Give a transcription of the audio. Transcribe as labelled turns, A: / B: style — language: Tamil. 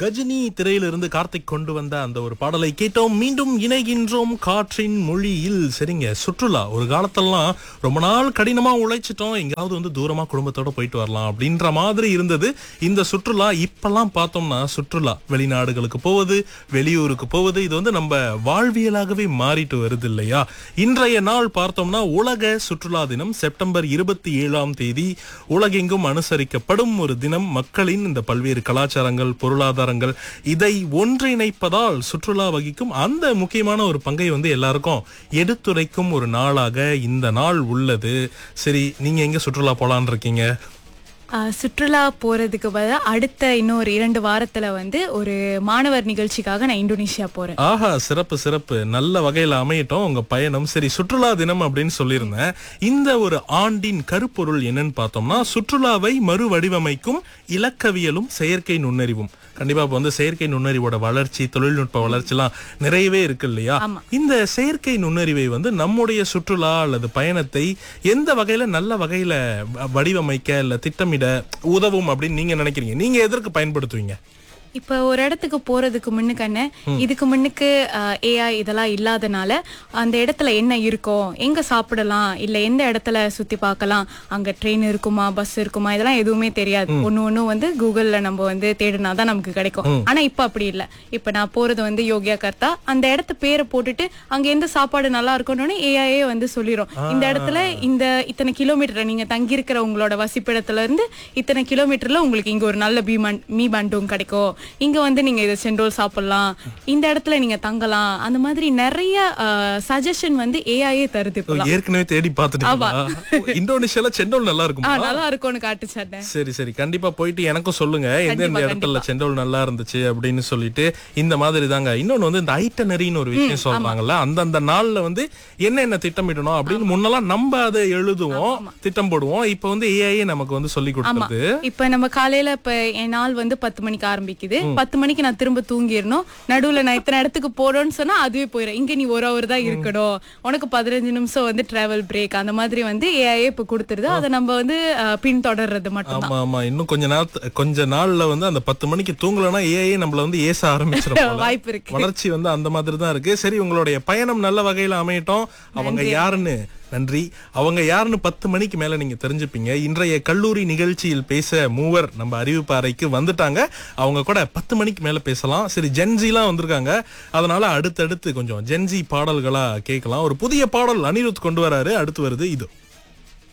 A: கஜினி திரையிலிருந்து கார்த்திக் கொண்டு வந்த அந்த ஒரு பாடலை கேட்டோம் மீண்டும் இணைகின்றோம் காற்றின் மொழியில் சரிங்க சுற்றுலா ஒரு காலத்தெல்லாம் ரொம்ப நாள் கடினமா உழைச்சிட்டோம் எங்கேயாவது வந்து தூரமா குடும்பத்தோட போயிட்டு வரலாம் அப்படின்ற மாதிரி இருந்தது இந்த சுற்றுலா இப்பெல்லாம் பார்த்தோம்னா சுற்றுலா வெளிநாடுகளுக்கு போவது வெளியூருக்கு போவது இது வந்து நம்ம வாழ்வியலாகவே மாறிட்டு வருது இல்லையா இன்றைய நாள் பார்த்தோம்னா உலக சுற்றுலா தினம் செப்டம்பர் இருபத்தி ஏழாம் தேதி உலகெங்கும் அனுசரிக்கப்படும் ஒரு தினம் மக்களின் இந்த பல்வேறு கலாச்சாரங்கள் பொருளாதாரங்கள் இதை ஒன்றிணைப்பதால் சுற்றுலா வகிக்கும் அந்த முக்கியமான ஒரு பங்கை வந்து எல்லாருக்கும் எடுத்துரைக்கும் ஒரு நாளாக இந்த நாள் உள்ளது சரி நீங்க எங்க சுற்றுலா போலான் இருக்கீங்க
B: ஆ, சுற்றுலா போறதுக்கு பதிலா அடுத்த இன்னொரு இரண்டு வாரத்துல வந்து ஒரு மாணவர் நிகழ்ச்சிக்காக நான் இந்தோனேஷியா போறேன்
A: ஆஹா சிறப்பு சிறப்பு நல்ல வகையில அமையட்டும் உங்க பயணம் சரி சுற்றுலா தினம் அப்படின்னு சொல்லியிருந்தேன் இந்த ஒரு ஆண்டின் கருப்பொருள் என்னன்னு பார்த்தோம்னா சுற்றுலாவை மறுவடிவமைக்கும் இலக்கவியலும் செயற்கை நுண்ணறிவும் கண்டிப்பா இப்ப வந்து செயற்கை நுண்ணறிவோட வளர்ச்சி தொழில்நுட்ப வளர்ச்சிலாம் நிறையவே இருக்கு இல்லையா
B: ஆமா.
A: இந்த செயற்கை நுண்ணறிவை வந்து நம்முடைய சுற்றுலா அல்லது பயணத்தை எந்த வகையில நல்ல வகையில வ- வடிவமைக்க இல்ல திட்டமிட உதவும் அப்படின்னு நீங்க நினைக்கிறீங்க நீங்க எதற்கு பயன்படுத்துவீங்க
B: இப்ப ஒரு இடத்துக்கு போறதுக்கு முன்னுக்கு என்ன இதுக்கு முன்னுக்கு ஏஐ இதெல்லாம் இல்லாதனால அந்த இடத்துல என்ன இருக்கும் எங்க சாப்பிடலாம் இல்ல எந்த இடத்துல சுத்தி பார்க்கலாம் அங்க ட்ரெயின் இருக்குமா பஸ் இருக்குமா இதெல்லாம் எதுவுமே தெரியாது ஒண்ணு ஒண்ணு வந்து கூகுள்ல நம்ம வந்து தேடினாதான் நமக்கு கிடைக்கும் ஆனா இப்ப அப்படி இல்ல இப்ப நான் போறது வந்து யோகியா கர்த்தா அந்த இடத்து பேரை போட்டுட்டு அங்க எந்த சாப்பாடு நல்லா இருக்கும்னு ஏஐயே வந்து சொல்லிரும் இந்த இடத்துல இந்த இத்தனை கிலோமீட்டர் நீங்க தங்கி இருக்கிற உங்களோட வசிப்பிடத்துல இருந்து இத்தனை கிலோமீட்டர்ல உங்களுக்கு இங்க ஒரு நல்ல பீ மண் மீ பண்டும் கிடைக்கும் இங்க வந்து நீங்க இதை செண்டோல் சாப்பிடலாம் இந்த இடத்துல நீங்க தங்கலாம் அந்த மாதிரி நிறைய சஜஷன் வந்து ஏஐயே தருது இப்ப
A: ஏற்கனவே தேடி பார்த்துட்டீங்களா இந்தோனேஷியால செண்டோல் நல்லா இருக்கும்
B: நல்லா இருக்கும்னு காட்டு சட்டை
A: சரி சரி கண்டிப்பா போயிட்டு எனக்கும் சொல்லுங்க எந்தெந்த இடத்துல செண்டோல் நல்லா இருந்துச்சு அப்படின்னு சொல்லிட்டு இந்த மாதிரி தாங்க இன்னொன்னு வந்து இந்த ஐட்டனரின்னு ஒரு விஷயம் சொல்றாங்கல்ல அந்தந்த நாள்ல வந்து என்னென்ன திட்டமிடணும் அப்படின்னு முன்னெல்லாம் நம்ம அதை எழுதுவோம் திட்டம் போடுவோம் இப்ப வந்து ஏஐ நமக்கு வந்து சொல்லி கொடுக்குறது
B: இப்ப நம்ம காலையில இப்ப என் நாள் வந்து பத்து மணிக்கு ஆரம்பிக்குது பத்து மணிக்கு நான் திரும்ப தூங்கிடணும் நடுவுல நான் இத்தனை இடத்துக்கு போறோம்னு சொன்னா அதுவே போயிடும் இங்க நீ ஒரு ஹவர் தான் இருக்கணும் உனக்கு பதினஞ்சு நிமிஷம் வந்து டிராவல் பிரேக் அந்த மாதிரி வந்து ஏஐ இப்ப கொடுத்துருது அதை நம்ம வந்து அஹ், பின்தொடர்றது மட்டும்
A: ஆமா ஆமா இன்னும் கொஞ்ச நாள் கொஞ்ச நாள்ல வந்து அந்த பத்து மணிக்கு தூங்கலன்னா ஏஐ நம்மள வந்து ஏச ஆரம்பிச்சிடும் போல.
B: வாய்ப்பு இருக்கு
A: வளர்ச்சி வந்து அந்த மாதிரி தான் இருக்கு சரி உங்களுடைய பயணம் நல்ல வகையில அமையட்டும் அவங்க யாருன்னு நன்றி அவங்க யாருன்னு பத்து மணிக்கு மேல நீங்க தெரிஞ்சுப்பீங்க இன்றைய கல்லூரி நிகழ்ச்சியில் பேச மூவர் நம்ம அறிவிப்பு அறைக்கு வந்துட்டாங்க அவங்க கூட பத்து மணிக்கு மேல பேசலாம் சரி ஜென்ஜிலாம் வந்திருக்காங்க அதனால அடுத்தடுத்து கொஞ்சம் ஜென்ஜி பாடல்களா கேட்கலாம் ஒரு புதிய பாடல் அனிருத் கொண்டு வராரு அடுத்து வருது இது